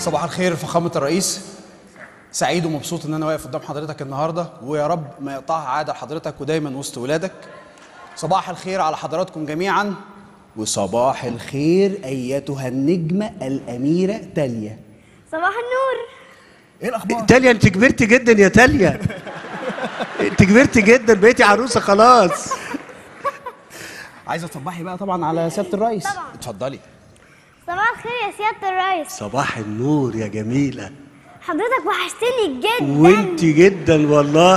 صباح الخير فخامة الرئيس سعيد ومبسوط ان انا واقف قدام حضرتك النهارده ويا رب ما يقطعها عاده لحضرتك ودايما وسط ولادك صباح الخير على حضراتكم جميعا وصباح الخير ايتها النجمه الاميره تاليا صباح النور ايه الاخبار تاليا انت كبرت جدا يا تاليا انت كبرت جدا بقيتي عروسه خلاص عايزه تصبحي بقى طبعا على سياده الرئيس طبعا. اتفضلي صباح الخير يا سيادة الرئيس صباح النور يا جميله حضرتك وحشتني جدا وانت جدا والله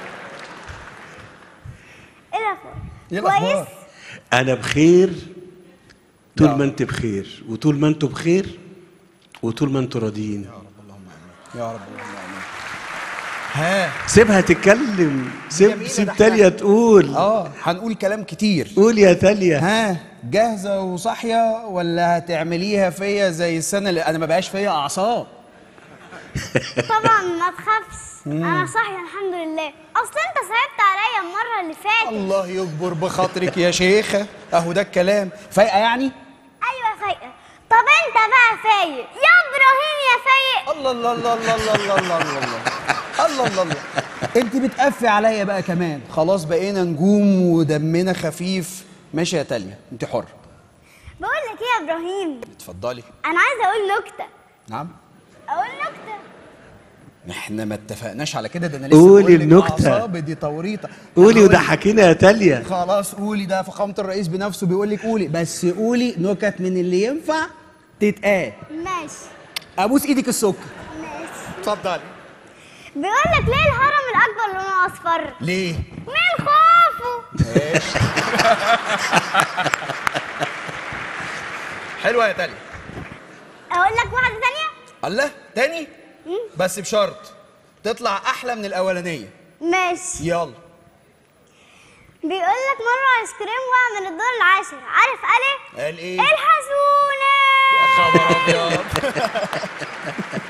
ايه الاخبار؟ ايه كويس؟ الأخبار؟ انا بخير طول يا ما انت بخير وطول ما انتوا بخير وطول ما انتوا راضيين يا رب اللهم امين ها سيبها تتكلم سيب جميلة سيب ده احنا- تاليا تقول اه هنقول كلام كتير قول يا تاليا ها جاهزه وصاحيه ولا هتعمليها فيا زي السنه اللي انا ما بقاش فيا اعصاب طبعا ما تخافش انا صاحيه الحمد لله اصل انت صعبت عليا المره اللي فاتت الله يكبر بخاطرك يا شيخه اهو ده الكلام فايقه يعني ايوه فايقه طب انت بقى فايق يا ابراهيم يا فايق الله الله الله الله الله الله الله الله الله الله الله انت بتقفي عليا بقى كمان خلاص بقينا نجوم ودمنا خفيف ماشي يا تاليا انت حر بقول لك ايه يا ابراهيم اتفضلي انا عايزه اقول نكته نعم اقول نكته احنا ما اتفقناش على كده ده انا لسه قولي بقول لك النكتة. أعصابي دي توريطه قولي أنا هقول- وضحكينا يا تاليا خلاص قولي ده فخامه الرئيس بنفسه بيقول لك قولي بس قولي نكت من اللي ينفع تتقال ماشي ابوس ايدك السكر ماشي اتفضلي بيقول لك ليه الهرم الاكبر لونه اصفر ليه من خوفه حلوه يا تاليا اقول لك واحده ثانيه الله تاني بس بشرط تطلع احلى من الاولانيه ماشي يلا بيقول لك مره ايس كريم وقع من الدور العاشر عارف قال ايه قال ايه الحسونه خبر ابيض